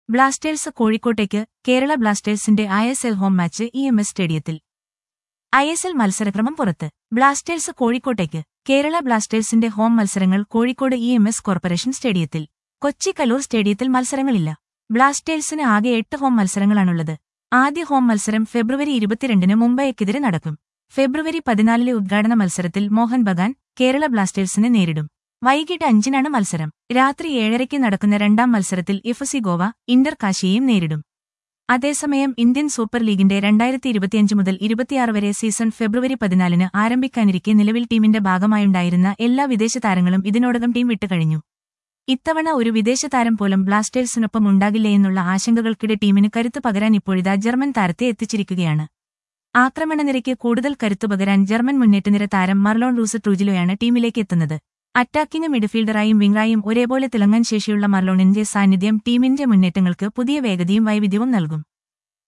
Blasters കോഴിക്കോട്ടേക്ക് കേരള ബ്ലാസ്റ്റേഴ്സിന്റെ I S L home match E M S സ്റ്റേഡിയത്തിൽ ഐ എസ് എൽ മത്സരക്രമം പുറത്ത് ബ്ലാസ്റ്റേഴ്സ് കോഴിക്കോട്ടേക്ക് കേരള ബ്ലാസ്റ്റേഴ്സിന്റെ ഹോം മത്സരങ്ങൾ Kozhikode E M S corporation സ്റ്റേഡിയത്തിൽ കൊച്ചി കലൂർ സ്റ്റേഡിയത്തിൽ മത്സരങ്ങളില്ല ബ്ലാസ്റ്റേഴ്സിന് ആകെ എട്ട് ഹോം മത്സരങ്ങളാണുള്ളത് ആദ്യ ഹോം മത്സരം ഫെബ്രുവരി ഇരുപത്തിരണ്ടിന് മുംബൈക്കെതിരെ നടക്കും ഫെബ്രുവരി പതിനാലിലെ ഉദ്ഘാടന മത്സരത്തിൽ മോഹൻ ബഗാൻ കേരള ബ്ലാസ്റ്റേഴ്സിനെ നേരിടും വൈകിട്ട് അഞ്ചിനാണ് മത്സരം രാത്രി ഏഴരയ്ക്ക് നടക്കുന്ന രണ്ടാം മത്സരത്തിൽ എഫ് ഗോവ ഇന്റർ കാശിയെയും നേരിടും അതേസമയം ഇന്ത്യൻ സൂപ്പർ ലീഗിന്റെ രണ്ടായിരത്തി ഇരുപത്തിയഞ്ച് മുതൽ ഇരുപത്തിയാറ് വരെ സീസൺ ഫെബ്രുവരി പതിനാലിന് ആരംഭിക്കാനിരിക്കെ നിലവിൽ ടീമിന്റെ ഭാഗമായുണ്ടായിരുന്ന എല്ലാ വിദേശ താരങ്ങളും ഇതിനോടകം ടീം വിട്ടുകഴിഞ്ഞു ഇത്തവണ ഒരു വിദേശ താരം പോലും ബ്ലാസ്റ്റേഴ്സിനൊപ്പം ഉണ്ടാകില്ലേയെന്നുള്ള ആശങ്കകൾക്കിടെ ടീമിന് കരുത്തു പകരാൻ ഇപ്പോഴിതാ ജർമ്മൻ താരത്തെ എത്തിച്ചിരിക്കുകയാണ് ആക്രമണനിരയ്ക്ക് കൂടുതൽ കരുത്തു പകരാൻ ജർമ്മൻ മുന്നേറ്റനിര താരം മർലോൺ റൂസ് ട്രൂജിലോയാണ് ടീമിലേക്ക് എത്തുന്നത് അറ്റാക്കിംഗ് മിഡ്ഫീൽഡറായും വിംഗറായും ഒരേപോലെ തിളങ്ങാൻ ശേഷിയുള്ള മർലോണിന്റെ സാന്നിധ്യം ടീമിന്റെ മുന്നേറ്റങ്ങൾക്ക് പുതിയ വേഗതയും വൈവിധ്യവും നൽകും